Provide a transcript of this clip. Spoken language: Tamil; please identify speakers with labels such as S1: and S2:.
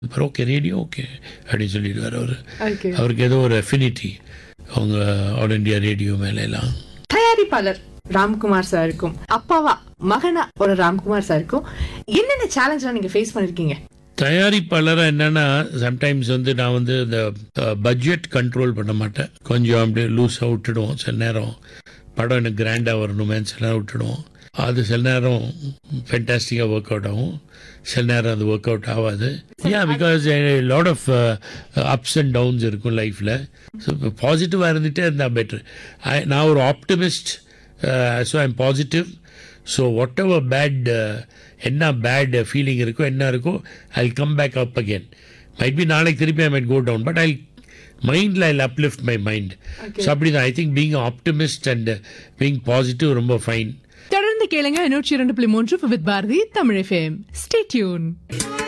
S1: அப்புறம் ஓகே ரேடியோ ஓகே அப்படின்னு சொல்லிடுவார் அவர்
S2: ஓகே
S1: அவருக்கு ஏதோ ஒரு அஃபினிட்டி அவங்க ஆல் இண்டியா ரேடியோ மேல எல்லாம்
S2: தயாரிப்பாளர் ராம்குமார் சாருக்கும் அப்பாவா மகனா ஒரு ராம்குமார் சாருக்கும் என்னென்ன சேலஞ்ச்லாம் நீங்க ஃபேஸ் பண்ணிருக்கீங்க
S1: தயாரிப்பாளராக என்னன்னா சம்டைம்ஸ் வந்து நான் வந்து இந்த பட்ஜெட் கண்ட்ரோல் பண்ண மாட்டேன் கொஞ்சம் அப்படியே லூஸாக விட்டுடுவோம் சில நேரம் படம் எனக்கு கிராண்டாக வரணுமே சில நேரம் விட்டுடுவோம் அது சில நேரம் ஃபென்டாஸ்டிக்காக ஒர்க் அவுட் ஆகும் சில நேரம் அது ஒர்க் அவுட் ஆகாது ஏன் because lot of ups and downs இருக்கும் லைஃப்பில் ஸோ இப்போ பாசிட்டிவாக இருந்துகிட்டே இருந்தால் பெட்ரு நான் ஒரு optimist so I'm positive so whatever bad என்ன பேட் ஃபீலிங் இருக்கோ என்ன இருக்கோ I come back up again might be நாளைக்கு திருப்பி I might go down but I மைண்டில் I uplift my mind so அப்படி தான் I think being optimist and being positive ரொம்ப ஃபைன்
S3: தொடர்ந்து கேளுங்க நூற்றி இரண்டு புள்ளி மூன்று with Bharathi Tamil FM stay tune